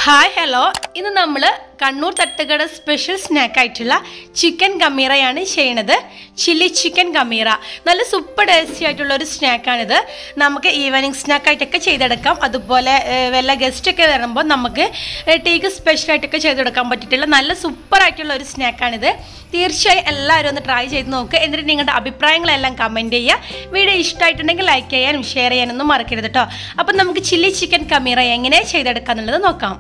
hi hello ഇന്ന് നമ്മൾ കണ്ണൂർ തട്ടുകട സ്പെഷ്യൽ സ്നാക്ക് ആയിട്ടുള്ള ചിക്കൻ കമീറയാണ് ചെയ്യണത് ചില്ലി ചിക്കൻ കമീറ നല്ല സൂപ്പർ ടേസ്റ്റി ആയിട്ടുള്ള ഒരു സ്നാക്കാണിത് നമുക്ക് ഈവനിങ് സ്നാക്കായിട്ടൊക്കെ ചെയ്തെടുക്കാം അതുപോലെ ഏഹ്, വല്ല ഗസ്റ്റ് ഒക്കെ വരുമ്പോൾ നമുക്ക് ടീക്ക് സ്പെഷ്യലായിട്ടൊക്കെ ചെയ്തെടുക്കാൻ പറ്റിയിട്ടുള്ള നല്ല സൂപ്പർ ആയിട്ടുള്ള ഒരു സ്നാക്കാണിത് തീർച്ചയായും എല്ലാവരും ഒന്ന് ട്രൈ ചെയ്ത് നോക്കുക എന്നിട്ട് നിങ്ങളുടെ അഭിപ്രായങ്ങളെല്ലാം കമൻറ്റ് ചെയ്യുക വീഡിയോ ഇഷ്ടമായിട്ടുണ്ടെങ്കിൽ ലൈക്ക് ചെയ്യാനും ഷെയർ ചെയ്യാനൊന്നും മറക്കരുത് കേട്ടോ അപ്പം നമുക്ക് ചില്ലി ചിക്കൻ കമീറ എങ്ങനെ ചെയ്തെടുക്കാം എന്നുള്ളത് നോക്കാം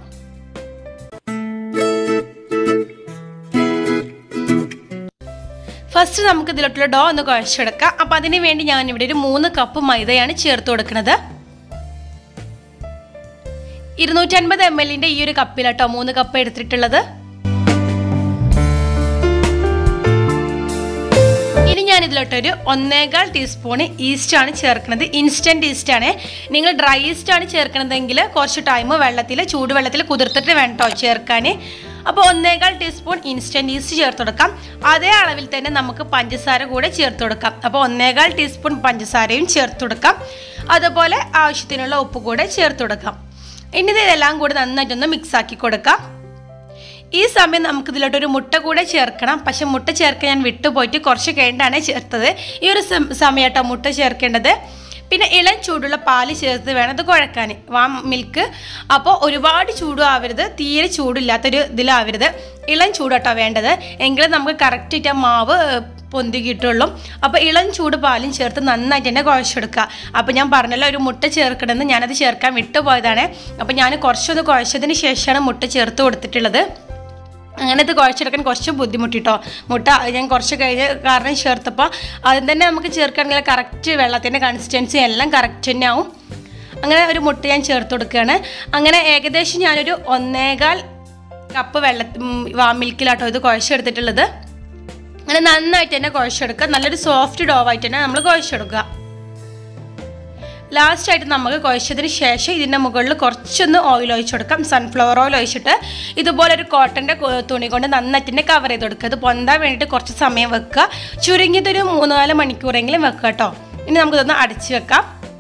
ഫസ്റ്റ് നമുക്ക് ഇതിലോട്ടുള്ള ഡോ ഒന്ന് കുഴച്ചെടുക്കാം അപ്പം അതിന് വേണ്ടി ഞാൻ ഇവിടെ ഒരു മൂന്ന് കപ്പ് മൈദയാണ് ചേർത്ത് കൊടുക്കുന്നത് ഇരുന്നൂറ്റൻപത് എം എല്ലിൻ്റെ ഈ ഒരു കപ്പിലാട്ടോ മൂന്ന് കപ്പ് എടുത്തിട്ടുള്ളത് ഇനി ഞാൻ ഇതിലോട്ടൊരു ഒന്നേകാൽ ടീസ്പൂൺ ഈസ്റ്റ് ആണ് ചേർക്കുന്നത് ഇൻസ്റ്റൻറ്റ് ഈസ്റ്റ് ആണ് നിങ്ങൾ ഡ്രൈ ഈസ്റ്റ് ആണ് ചേർക്കണതെങ്കിൽ കുറച്ച് ടൈം വെള്ളത്തിൽ ചൂടുവെള്ളത്തിൽ കുതിർത്തിട്ട് വേണം കേട്ടോ ചേർക്കാൻ അപ്പോൾ ഒന്നേകാൽ ടീസ്പൂൺ ഇൻസ്റ്റൻറ്റ് ഈസ്റ്റ് ചേർത്ത് കൊടുക്കാം അതേ അളവിൽ തന്നെ നമുക്ക് പഞ്ചസാര കൂടെ ചേർത്ത് കൊടുക്കാം അപ്പോൾ ഒന്നേകാൽ ടീസ്പൂൺ പഞ്ചസാരയും ചേർത്ത് കൊടുക്കാം അതുപോലെ ആവശ്യത്തിനുള്ള ഉപ്പ് കൂടെ ചേർത്ത് കൊടുക്കാം ഇനി ഇതെല്ലാം കൂടി നന്നായിട്ടൊന്ന് മിക്സ് ആക്കി കൊടുക്കാം ഈ സമയം നമുക്ക് ഇതിലോട്ട് ഒരു മുട്ട കൂടെ ചേർക്കണം പക്ഷെ മുട്ട ചേർക്കാൻ ഞാൻ വിട്ടുപോയിട്ട് കുറച്ച് കഴിഞ്ഞിട്ടാണ് ചേർത്തത് ഈ ഒരു സമയട്ടോ മുട്ട ചേർക്കേണ്ടത് പിന്നെ ഇളം ചൂടുള്ള പാല് ചേർത്ത് വേണം ഇത് കുഴക്കാൻ വാം മിൽക്ക് അപ്പോൾ ഒരുപാട് ചൂടും ആവരുത് തീരെ ചൂടില്ലാത്തൊരു ഇതിലാവരുത് ഇളം ചൂടാട്ടോ വേണ്ടത് എങ്കിലും നമുക്ക് കറക്റ്റായിട്ട് ആ മാവ് പൊന്തി കിട്ടുള്ളൂ അപ്പോൾ ഇളം ചൂട് പാലും ചേർത്ത് നന്നായിട്ട് തന്നെ കുഴച്ചെടുക്കുക അപ്പോൾ ഞാൻ പറഞ്ഞല്ലോ ഒരു മുട്ട ചേർക്കണമെന്ന് ഞാനത് ചേർക്കാൻ വിട്ടുപോയതാണ് അപ്പോൾ ഞാൻ കുറച്ചൊന്ന് കുഴച്ചതിന് ശേഷമാണ് മുട്ട ചേർത്ത് കൊടുത്തിട്ടുള്ളത് അങ്ങനെ ഇത് കുഴച്ചെടുക്കാൻ കുറച്ച് ബുദ്ധിമുട്ടിട്ടോ മുട്ട ഞാൻ കുറച്ച് കഴിഞ്ഞ് കാരണം ചേർത്തപ്പോൾ ആദ്യം തന്നെ നമുക്ക് ചേർക്കുകയാണെങ്കിൽ കറക്റ്റ് വെള്ളത്തിൻ്റെ കൺസിസ്റ്റൻസി എല്ലാം കറക്റ്റ് തന്നെ ആവും അങ്ങനെ ഒരു മുട്ട ഞാൻ ചേർത്ത് കൊടുക്കുകയാണ് അങ്ങനെ ഏകദേശം ഞാനൊരു ഒന്നേകാൽ കപ്പ് വെള്ള വാ മിൽക്കിലാട്ടോ ഇത് കുഴച്ചെടുത്തിട്ടുള്ളത് അങ്ങനെ നന്നായിട്ട് തന്നെ കുഴച്ചെടുക്കുക നല്ലൊരു സോഫ്റ്റ് ഡോവായിട്ട് തന്നെ നമ്മൾ കുഴച്ചെടുക്കുക ലാസ്റ്റായിട്ട് നമുക്ക് കുഴച്ചതിന് ശേഷം ഇതിൻ്റെ മുകളിൽ കുറച്ചൊന്ന് ഓയിൽ ഒഴിച്ചു കൊടുക്കാം സൺഫ്ലവർ ഓയിൽ ഒഴിച്ചിട്ട് ഇതുപോലെ ഒരു കോട്ടൻ്റെ തുണി കൊണ്ട് നന്നായിട്ട് തന്നെ കവർ ചെയ്ത് കൊടുക്കുക ഇത് പൊന്താൻ വേണ്ടിയിട്ട് കുറച്ച് സമയം വെക്കുക ചുരുങ്ങിയതൊരു മൂന്ന് നാല് മണിക്കൂറെങ്കിലും വെക്കുക കേട്ടോ ഇനി നമുക്കിതൊന്ന് അടച്ച് വെക്കാം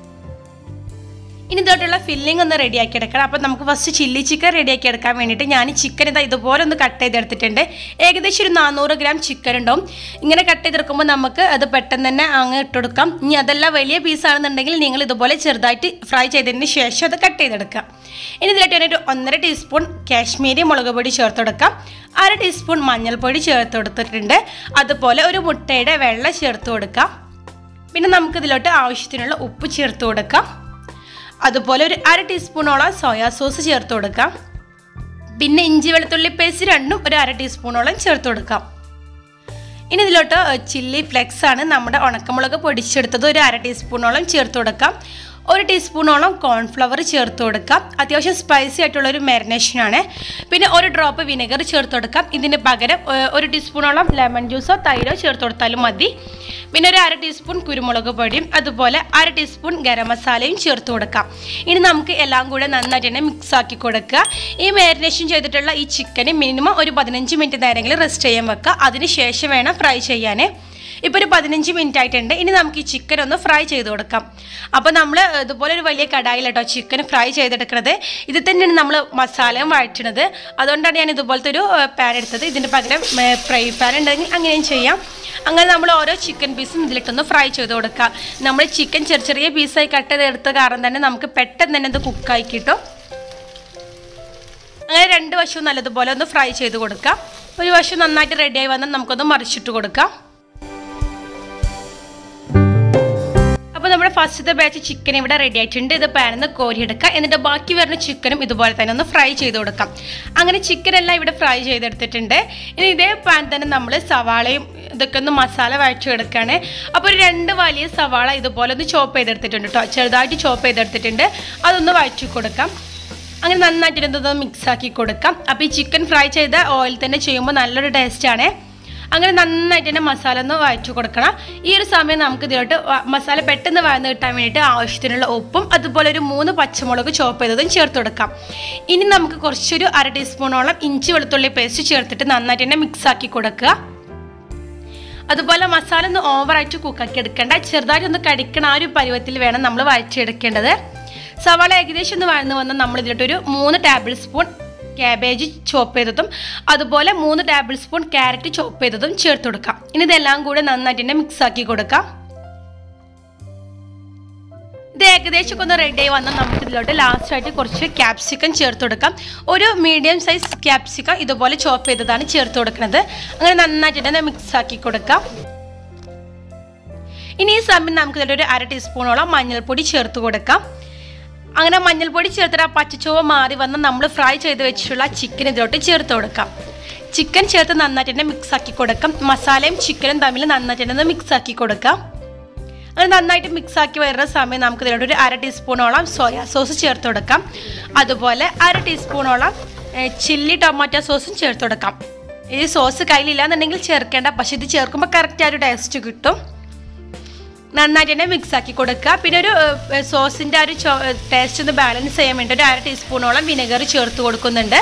ഇനി ഇതോട്ടുള്ള ഫില്ലിംഗ് ഒന്ന് റെഡിയാക്കി എടുക്കണം അപ്പോൾ നമുക്ക് ഫസ്റ്റ് ചില്ലി ചിക്കൻ റെഡിയാക്കി എടുക്കാൻ വേണ്ടിയിട്ട് ഞാൻ ചിക്കൻ ഇതാ ഇതുപോലെ ഒന്ന് കട്ട് ചെയ്തെടുത്തിട്ടുണ്ട് ഏകദേശം ഒരു നാനൂറ് ഗ്രാം ചിക്കൻ ഉണ്ടാവും ഇങ്ങനെ കട്ട് ചെയ്തെടുക്കുമ്പോൾ നമുക്ക് അത് പെട്ടെന്ന് തന്നെ അങ്ങ് ഇട്ടുകൊടുക്കാം ഇനി അതല്ല വലിയ പീസാണെന്നുണ്ടെങ്കിൽ നിങ്ങൾ ഇതുപോലെ ചെറുതായിട്ട് ഫ്രൈ ചെയ്തതിന് ശേഷം അത് കട്ട് ചെയ്തെടുക്കാം ഇനി ഇതിലായിട്ട് ഒരു ഒന്നര ടീസ്പൂൺ കാശ്മീരി മുളക് പൊടി ചേർത്ത് കൊടുക്കാം അര ടീസ്പൂൺ മഞ്ഞൾപ്പൊടി ചേർത്ത് കൊടുത്തിട്ടുണ്ട് അതുപോലെ ഒരു മുട്ടയുടെ വെള്ളം ചേർത്ത് കൊടുക്കാം പിന്നെ നമുക്കിതിലോട്ട് ആവശ്യത്തിനുള്ള ഉപ്പ് ചേർത്ത് കൊടുക്കാം അതുപോലെ ഒരു അര ടീസ്പൂണോളം സോയാ സോസ് ചേർത്ത് കൊടുക്കാം പിന്നെ ഇഞ്ചി വെളുത്തുള്ളി പേസ്റ്റ് രണ്ടും ഒരു അര ടീസ്പൂണോളം ചേർത്ത് കൊടുക്കാം ഇനി ഇതിലോട്ട് ചില്ലി ഫ്ലെക്സ് ആണ് നമ്മുടെ ഉണക്കമുളക് പൊടിച്ചെടുത്തത് ഒരു അര ടീസ്പൂണോളം ചേർത്ത് കൊടുക്കാം ഒരു ടീസ്പൂണോളം കോൺഫ്ലവർ ചേർത്ത് കൊടുക്കാം അത്യാവശ്യം സ്പൈസി ആയിട്ടുള്ള ഒരു മാരിനേഷനാണ് പിന്നെ ഒരു ഡ്രോപ്പ് വിനെഗർ ചേർത്ത് കൊടുക്കാം ഇതിന് പകരം ഏഹ്, ഒരു ടീസ്പൂണോളം ലെമൺ ജ്യൂസോ തൈരോ ചേർത്ത് കൊടുത്താലും മതി പിന്നെ ഒരു അര ടീസ്പൂൺ കുരുമുളക് പൊടിയും അതുപോലെ അര ടീസ്പൂൺ ഗരം മസാലയും ചേർത്ത് കൊടുക്കാം ഇനി നമുക്ക് എല്ലാം കൂടെ നന്നായിട്ട് തന്നെ മിക്സ് ആക്കി കൊടുക്കുക ഈ മാരിനേഷൻ ചെയ്തിട്ടുള്ള ഈ ചിക്കന് മിനിമം ഒരു പതിനഞ്ച് മിനിറ്റ് നേരമെങ്കിലും റെസ്റ്റ് ചെയ്യാൻ വെക്കുക അതിന് ശേഷം വേണം ഫ്രൈ ചെയ്യാൻ ഇപ്പോൾ ഒരു പതിനഞ്ച് മിനിറ്റ് ആയിട്ടുണ്ട് ഇനി നമുക്ക് ഈ ചിക്കൻ ഒന്ന് ഫ്രൈ ചെയ്ത് കൊടുക്കാം അപ്പോൾ നമ്മൾ ഇതുപോലെ ഒരു വലിയ കടായിലാട്ടോ ചിക്കൻ ഫ്രൈ ചെയ്തെടുക്കുന്നത് ഇത് തന്നെയാണ് നമ്മൾ മസാലയും വഴറ്റണത് അതുകൊണ്ടാണ് ഞാൻ ഇതുപോലത്തെ ഒരു പാൻ എടുത്തത് ഇതിന് പകരം ഫ്രൈ പാൻ ഉണ്ടെങ്കിൽ അങ്ങനെയും ചെയ്യാം അങ്ങനെ നമ്മൾ ഓരോ ചിക്കൻ പീസും ഇതിലിട്ടൊന്ന് ഫ്രൈ ചെയ്ത് കൊടുക്കാം നമ്മൾ ചിക്കൻ ചെറിയ ചെറിയ പീസായി കട്ട് ചെയ്ത് എടുത്ത കാരണം തന്നെ നമുക്ക് പെട്ടെന്ന് തന്നെ ഇത് കുക്കായി കിട്ടും അങ്ങനെ രണ്ട് വശവും നല്ലതുപോലെ ഒന്ന് ഫ്രൈ ചെയ്ത് കൊടുക്കാം ഒരു വശം നന്നായിട്ട് റെഡിയായി വന്നാൽ നമുക്കൊന്ന് മറിച്ചിട്ട് കൊടുക്കാം അപ്പോൾ നമ്മുടെ ഫസ്റ്റത്തെ ബാച്ച് ചിക്കൻ ഇവിടെ റെഡി ആയിട്ടുണ്ട് ഇത് പാനിൽ നിന്ന് കോരിയെടുക്കുക എന്നിട്ട് ബാക്കി വരുന്ന ചിക്കനും ഇതുപോലെ തന്നെ ഒന്ന് ഫ്രൈ ചെയ്ത് കൊടുക്കാം അങ്ങനെ ചിക്കൻ എല്ലാം ഇവിടെ ഫ്രൈ ചെയ്തെടുത്തിട്ടുണ്ട് ഇനി ഇതേ പാൻ തന്നെ നമ്മൾ സവാളയും ഇതൊക്കെ ഒന്ന് മസാല വഴച്ചെടുക്കുകയാണ് അപ്പോൾ ഒരു രണ്ട് വലിയ സവാള ഇതുപോലെ ഒന്ന് ചോപ്പ് ചെയ്തെടുത്തിട്ടുണ്ട് കേട്ടോ ചെറുതായിട്ട് ചോപ്പ് ചെയ്തെടുത്തിട്ടുണ്ട് അതൊന്ന് വഴച്ചു കൊടുക്കാം അങ്ങനെ നന്നായിട്ട് ഇതൊന്ന് മിക്സ് ആക്കി കൊടുക്കാം അപ്പോൾ ഈ ചിക്കൻ ഫ്രൈ ചെയ്ത ഓയിൽ തന്നെ ചെയ്യുമ്പോൾ നല്ലൊരു ടേസ്റ്റാണ് അങ്ങനെ നന്നായിട്ട് തന്നെ മസാല ഒന്ന് വഴച്ചു കൊടുക്കണം ഈ ഒരു സമയം നമുക്ക് ഇതിലോട്ട് വ- മസാല പെട്ടെന്ന് വഴന്ന് കിട്ടാൻ വേണ്ടിയിട്ട് ആവശ്യത്തിനുള്ള ഉപ്പും അതുപോലെ ഒരു മൂന്ന് പച്ചമുളക് ചോപ്പ് ചെയ്തതും ചേർത്ത് കൊടുക്കാം ഇനി നമുക്ക് കുറച്ചൊരു അര ടീസ്പൂണോളം ഇഞ്ചി വെളുത്തുള്ളി പേസ്റ്റ് ചേർത്തിട്ട് നന്നായിട്ട് തന്നെ മിക്സ് ആക്കി കൊടുക്കുക അതുപോലെ മസാല ഒന്ന് ഓവറായിട്ട് കുക്കാക്കി എടുക്കേണ്ട ചെറുതായിട്ട് ഒന്ന് കടിക്കണ ആ ഒരു പരുവത്തിൽ വേണം നമ്മൾ വഴറ്റിയെടുക്കേണ്ടത് സവാള ഏകദേശം ഒന്ന് വഴന്ന് വന്നാൽ നമ്മൾ ഇതിലോട്ടൊരു മൂന്ന് ടേബിൾ സ്പൂൺ ക്യാബേജ് ചോപ്പ് ചെയ്തതും അതുപോലെ മൂന്ന് ടേബിൾ സ്പൂൺ ക്യാരറ്റ് ചോപ്പ് ചെയ്തതും ചേർത്ത് കൊടുക്കാം ഇനി ഇതെല്ലാം കൂടെ നന്നായിട്ട് തന്നെ മിക്സ് ആക്കി കൊടുക്കാം ഇത് ഏകദേശം ഒന്ന് റെഡി ആയി വന്നാൽ നമുക്ക് ഇതിലോട്ട് ലാസ്റ്റ് ആയിട്ട് കുറച്ച് ക്യാപ്സിക്കം ചേർത്ത് കൊടുക്കാം ഒരു മീഡിയം സൈസ് ക്യാപ്സിക്കം ഇതുപോലെ ചോപ്പ് ചെയ്തതാണ് ചേർത്ത് കൊടുക്കുന്നത് അങ്ങനെ നന്നായിട്ട് തന്നെ മിക്സ് ആക്കി കൊടുക്കാം ഇനി ഈ സമയം നമുക്ക് ഇതിലൊരു അര ടീസ്പൂണോളം മഞ്ഞൾപ്പൊടി ചേർത്ത് കൊടുക്കാം അങ്ങനെ മഞ്ഞൾപ്പൊടി ചേർത്തിട്ട് ആ പച്ചച്ചുവ മാറി വന്ന് നമ്മൾ ഫ്രൈ ചെയ്ത് വെച്ചിട്ടുള്ള ചിക്കൻ ഇതിലോട്ട് ചേർത്ത് കൊടുക്കാം ചിക്കൻ ചേർത്ത് നന്നായിട്ട് തന്നെ മിക്സ് ആക്കി കൊടുക്കാം മസാലയും ചിക്കനും തമ്മിൽ നന്നായിട്ട് തന്നെ മിക്സ് ആക്കി കൊടുക്കാം അങ്ങനെ നന്നായിട്ട് മിക്സ് ആക്കി വരുന്ന സമയം നമുക്ക് ഇതിലോട്ട് ഒരു അര ടീസ്പൂണോളം സോയാ സോസ് ചേർത്ത് കൊടുക്കാം അതുപോലെ അര ടീസ്പൂണോളം ചില്ലി ടൊമാറ്റോ സോസും ചേർത്ത് കൊടുക്കാം ഈ സോസ് കയ്യിലില്ലാന്നുണ്ടെങ്കിൽ ചേർക്കേണ്ട പക്ഷെ ഇത് ചേർക്കുമ്പോൾ കറക്റ്റ് ആ ഒരു ടേസ്റ്റ് കിട്ടും നന്നായിട്ട് തന്നെ മിക്സ് ആക്കി കൊടുക്കുക പിന്നെ ഒരു സോസിൻ്റെ ആ ഒരു ടേസ്റ്റ് ഒന്ന് ബാലൻസ് ചെയ്യാൻ വേണ്ടി ഒരു അര ടീസ്പൂണോളം വിനെഗർ ചേർത്ത് കൊടുക്കുന്നുണ്ട്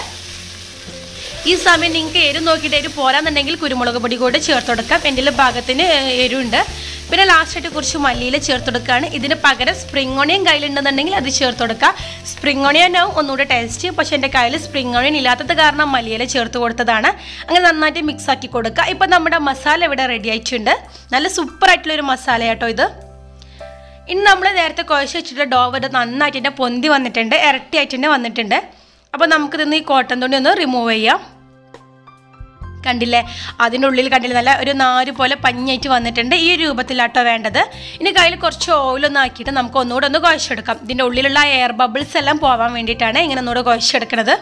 ഈ സമയം നിങ്ങൾക്ക് എരു നോക്കിയിട്ട് എരു പോരാന്നുണ്ടെങ്കിൽ കുരുമുളക് പൊടി കൂടെ ചേർത്ത് കൊടുക്കാം എൻ്റെ ഭാഗത്തിന് എരുണ്ട് പിന്നെ ലാസ്റ്റായിട്ട് കുറച്ച് മല്ലിയില ചേർത്ത് കൊടുക്കുകയാണ് ഇതിന് പകരം സ്പ്രിംഗ് ഓണിയൻ കയ്യിലുണ്ടെന്നുണ്ടെങ്കിൽ അത് ചേർത്ത് കൊടുക്കുക സ്പ്രിംഗ് ഓണിയൻ ആവും ഒന്നുകൂടെ ടേസ്റ്റ് പക്ഷേ എൻ്റെ കയ്യിൽ സ്പ്രിംഗ് ഓണിയൻ ഇല്ലാത്തത് കാരണം മല്ലിയില ചേർത്ത് കൊടുത്തതാണ് അങ്ങനെ നന്നായിട്ട് മിക്സ് ആക്കി കൊടുക്കുക ഇപ്പം നമ്മുടെ മസാല ഇവിടെ റെഡി ആയിട്ടുണ്ട് നല്ല സൂപ്പർ ആയിട്ടുള്ളൊരു മസാല കേട്ടോ ഇത് ഇനി നമ്മൾ നേരത്തെ കുഴച്ച് വെച്ചിട്ട് ഡോവ് ഇത് നന്നായിട്ട് തന്നെ പൊന്തി വന്നിട്ടുണ്ട് ഇരട്ടിയായിട്ട് തന്നെ വന്നിട്ടുണ്ട് അപ്പോൾ നമുക്കിതൊന്ന് ഈ കോട്ടൺ തുണി ഒന്ന് റിമൂവ് ചെയ്യാം കണ്ടില്ലേ അതിൻ്റെ ഉള്ളിൽ കണ്ടില്ലേ നല്ല ഒരു നാര് പോലെ പഞ്ഞായിട്ട് വന്നിട്ടുണ്ട് ഈ രൂപത്തിലാട്ടോ വേണ്ടത് ഇനി കയ്യിൽ കുറച്ച് ഓയിലൊന്നും ആക്കിയിട്ട് നമുക്ക് ഒന്നുകൂടെ ഒന്ന് കുഴച്ചെടുക്കാം ഇതിൻ്റെ ഉള്ളിലുള്ള എയർ ബബിൾസ് എല്ലാം പോകാൻ വേണ്ടിയിട്ടാണ് ഇങ്ങനെ ഒന്നുകൂടെ കുഴച്ചെടുക്കുന്നത്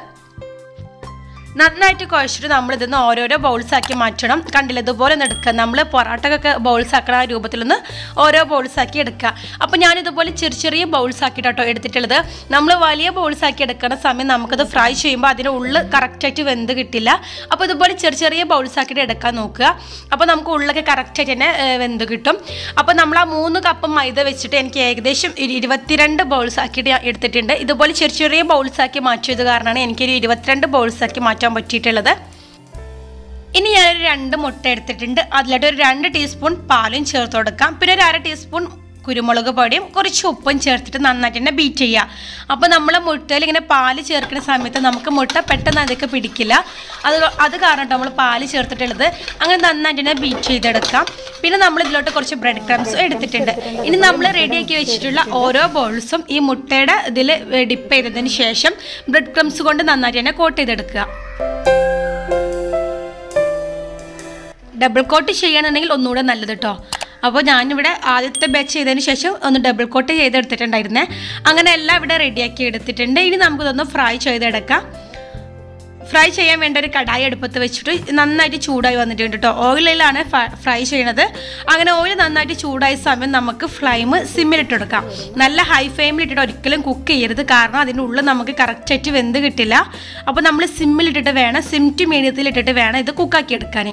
നന്നായിട്ട് കുഴച്ചിട്ട് നമ്മൾ ഇതൊന്ന് ഓരോരോ ബൗൾസ് ആക്കി മാറ്റണം കണ്ടില്ല ഇതുപോലെ ഒന്ന് എടുക്കുക നമ്മൾ പൊറാട്ടക്കൊക്കെ ബൗൾസ് ആക്കണ ആ രൂപത്തിലൊന്ന് ഓരോ ബൗൾസ് ആക്കി എടുക്കുക അപ്പോൾ ഞാൻ ഇതുപോലെ ചെറിയ ചെറിയ ബൗൾസ് ആക്കിയിട്ടോ എടുത്തിട്ടുള്ളത് നമ്മൾ വലിയ ബൗൾസ് ആക്കി എടുക്കുന്ന സമയം നമുക്കത് ഫ്രൈ ചെയ്യുമ്പോൾ അതിൻ്റെ ഉള്ളിൽ കറക്റ്റായിട്ട് വെന്ത് കിട്ടില്ല അപ്പോൾ ഇതുപോലെ ചെറിയ ചെറിയ ബൗൾസ് ആക്കിയിട്ട് എടുക്കാൻ നോക്കുക അപ്പോൾ നമുക്ക് ഉള്ളൊക്കെ കറക്റ്റായിട്ട് തന്നെ ഏഹ്, വെന്ത് കിട്ടും അപ്പോൾ നമ്മൾ ആ മൂന്ന് കപ്പ് മൈദ വെച്ചിട്ട് എനിക്ക് ഏകദേശം ഒരു ഇരുപത്തിരണ്ട് ബൗൾസ് ആക്കിയിട്ട് ഞാൻ എടുത്തിട്ടുണ്ട് ഇതുപോലെ ചെറിയ ചെറിയ ബൗൾസ് ആക്കി മാറ്റിയത് കാരണമാണ് എനിക്കൊരു ഇരുപത്തിരണ്ട് ബൗൾസ് ആക്കി മാറ്റാൻ പറ്റിയിട്ടുള്ളത് ഇനി ഞാനൊരു രണ്ട് മുട്ട എടുത്തിട്ടുണ്ട് അതിലോട്ട് ഒരു രണ്ട് ടീസ്പൂൺ പാലും ചേർത്ത് കൊടുക്കാം പിന്നെ ഒരു അര ടീസ്പൂൺ കുരുമുളക് പൊടിയും കുറച്ച് ഉപ്പും ചേർത്തിട്ട് നന്നായിട്ട് തന്നെ ബീറ്റ് ചെയ്യുക അപ്പോൾ നമ്മൾ മുട്ടയിൽ ഇങ്ങനെ പാല് ചേർക്കുന്ന സമയത്ത് നമുക്ക് മുട്ട പെട്ടെന്ന് അതൊക്കെ പിടിക്കില്ല അത് അത് കാരണം നമ്മൾ പാല് ചേർത്തിട്ടുള്ളത് അങ്ങനെ നന്നായിട്ട് തന്നെ ബീറ്റ് ചെയ്തെടുക്കാം പിന്നെ നമ്മൾ ഇതിലോട്ട് കുറച്ച് ബ്രെഡ് ക്രംസും എടുത്തിട്ടുണ്ട് ഇനി നമ്മൾ റെഡിയാക്കി വെച്ചിട്ടുള്ള ഓരോ ബോൾസും ഈ മുട്ടയുടെ ഇതിൽ ഡിപ്പ് ചെയ്തതിന് ശേഷം ബ്രെഡ് ക്രംസ് കൊണ്ട് നന്നായിട്ട് തന്നെ കോട്ട് ചെയ്തെടുക്കുക ഡബിൾ കോട്ട് ചെയ്യുകയാണെന്നുണ്ടെങ്കിൽ ഒന്നുകൂടെ നല്ലത് കേട്ടോ അപ്പോൾ ഞാനിവിടെ ആദ്യത്തെ ബാച്ച് ചെയ്തതിന് ശേഷം ഒന്ന് ഡബിൾ കോട്ട് ചെയ്തെടുത്തിട്ടുണ്ടായിരുന്നേ അങ്ങനെ എല്ലാം ഇവിടെ റെഡിയാക്കി എടുത്തിട്ടുണ്ട് ഇനി നമുക്കിതൊന്ന് ഫ്രൈ ചെയ്തെടുക്കാം ഫ്രൈ ചെയ്യാൻ വേണ്ട ഒരു കടായി അടുപ്പത്ത് വെച്ചിട്ട് നന്നായിട്ട് ചൂടായി വന്നിട്ടുണ്ട് കേട്ടോ ഓയിലിലാണ് ഫ്രൈ ചെയ്യണത് അങ്ങനെ ഓയിൽ നന്നായിട്ട് ചൂടായ സമയം നമുക്ക് ഫ്ലെയിം സിമ്മിലിട്ട് കൊടുക്കാം നല്ല ഹൈ ഫ്ലെയിമിലിട്ടിട്ട് ഒരിക്കലും കുക്ക് ചെയ്യരുത് കാരണം അതിൻ്റെ ഉള്ളിൽ നമുക്ക് കറക്റ്റായിട്ട് വെന്ത് കിട്ടില്ല അപ്പോൾ നമ്മൾ സിമ്മിലിട്ടിട്ട് വേണം സിം ടു മീഡിയത്തിലിട്ടിട്ട് വേണം ഇത് കുക്കാക്കി എടുക്കാൻ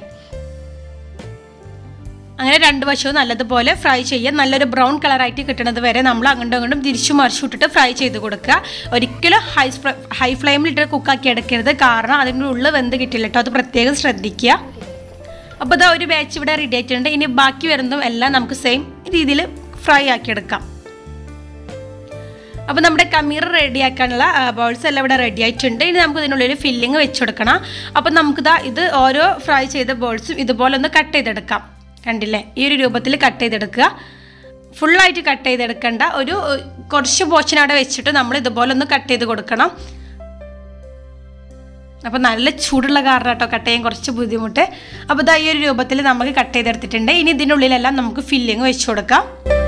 അങ്ങനെ രണ്ട് വശവും നല്ലതുപോലെ ഫ്രൈ ചെയ്യുക നല്ലൊരു ബ്രൗൺ കളറായിട്ട് കിട്ടുന്നത് വരെ നമ്മൾ അങ്ങോട്ടും അങ്ങോട്ടും തിരിച്ചു മറിച്ചു വിട്ടിട്ട് ഫ്രൈ ചെയ്ത് കൊടുക്കുക ഒരിക്കലും ഹൈ ഹൈ ഫ്ലെയിമിലിട്ട് കുക്കാക്കി എടുക്കരുത് കാരണം അതിൻ്റെ ഉള്ളിൽ വെന്ത് കിട്ടില്ല കേട്ടോ അത് പ്രത്യേകം ശ്രദ്ധിക്കുക അപ്പോൾ ഇതാ ഒരു ബാച്ച് ഇവിടെ റെഡി ആയിട്ടുണ്ട് ഇനി ബാക്കി വരുന്നതും എല്ലാം നമുക്ക് സെയിം രീതിയിൽ ഫ്രൈ ആക്കി എടുക്കാം അപ്പോൾ നമ്മുടെ കമീർ റെഡിയാക്കാനുള്ള ബൗൾസ് എല്ലാം ഇവിടെ റെഡി ആയിട്ടുണ്ട് ഇനി നമുക്ക് ഇതിനുള്ളിൽ ഫില്ലിങ് വെച്ച് കൊടുക്കണം അപ്പോൾ നമുക്കിതാ ഇത് ഓരോ ഫ്രൈ ചെയ്ത ബോൾസും ഇതുപോലെ ഒന്ന് കട്ട് ചെയ്തെടുക്കാം കണ്ടില്ലേ ഈ ഒരു രൂപത്തിൽ കട്ട് ചെയ്തെടുക്കുക ഫുള്ളായിട്ട് കട്ട് ചെയ്തെടുക്കണ്ട ഒരു ഏഹ്, കുറച്ച് പോർഷൻ അവിടെ വെച്ചിട്ട് നമ്മൾ ഇതുപോലെ ഒന്ന് കട്ട് ചെയ്ത് കൊടുക്കണം അപ്പോൾ നല്ല ചൂടുള്ള കാരണം കേട്ടോ കട്ട് ചെയ്യാൻ കുറച്ച് ബുദ്ധിമുട്ട് അപ്പോൾ ഇതാ ഈ ഒരു രൂപത്തിൽ നമുക്ക് കട്ട് ചെയ്തെടുത്തിട്ടുണ്ട് ഇനി ഇതിൻ്റെ ഉള്ളിലെല്ലാം നമുക്ക് ഫില്ലിങ് വെച്ച് കൊടുക്കാം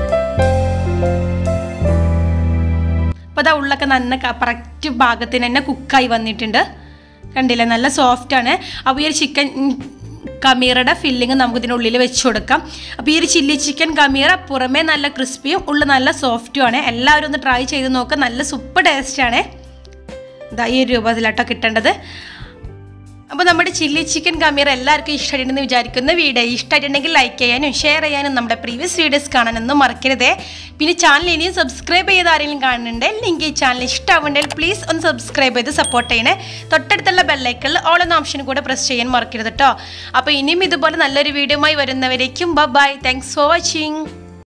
അപ്പോൾ അതാ ഉള്ളൊക്കെ നന്ന കറക്റ്റ് ഭാഗത്തിന് തന്നെ കുക്കായി വന്നിട്ടുണ്ട് കണ്ടില്ലേ നല്ല സോഫ്റ്റ് ആണ് അപ്പോൾ ഈ ഒരു ചിക്കൻ കമീറയുടെ ഫില്ലിങ് നമുക്ക് ഇതിനുള്ളിൽ വെച്ച് കൊടുക്കാം അപ്പോൾ ഈ ഒരു ചില്ലി ചിക്കൻ കമീറ പുറമേ നല്ല ക്രിസ്പിയും ഉള്ളിൽ നല്ല സോഫ്റ്റും ആണ് എല്ലാവരും ഒന്ന് ട്രൈ ചെയ്ത് നോക്കുക നല്ല സൂപ്പർ ടേസ്റ്റാണ് ഇതാ ഈ ഒരു രൂപത്തിലാട്ടോ കിട്ടേണ്ടത് അപ്പോൾ നമ്മുടെ ചില്ലി ചിക്കൻ കമീർ എല്ലാവർക്കും ഇഷ്ടമായിട്ടുണ്ടെന്ന് വിചാരിക്കുന്ന വീഡിയോ ഇഷ്ടമായിട്ടുണ്ടെങ്കിൽ ലൈക്ക് ചെയ്യാനും ഷെയർ ചെയ്യാനും നമ്മുടെ പ്രീവിയസ് വീഡിയോസ് കാണാനൊന്നും മറക്കരുതേ പിന്നെ ചാനൽ ഇനിയും സബ്സ്ക്രൈബ് ചെയ്ത് ആരെങ്കിലും കാണുന്നുണ്ടെങ്കിൽ നിങ്ങൾക്ക് ഈ ചാനൽ ഇഷ്ടമാവുന്നുണ്ടെങ്കിൽ പ്ലീസ് ഒന്ന് സബ്സ്ക്രൈബ് ചെയ്ത് സപ്പോർട്ട് ചെയ്യണേ തൊട്ടടുത്തുള്ള ബെല്ലൈക്കണിൽ ഓൾ എന്ന ഓപ്ഷൻ കൂടെ പ്രസ് ചെയ്യാൻ മറക്കരുത് കേട്ടോ അപ്പോൾ ഇനിയും ഇതുപോലെ നല്ലൊരു വീഡിയോയുമായി വരുന്നവരേക്കും ബൈ താങ്ക്സ് ഫോർ വാച്ചിങ്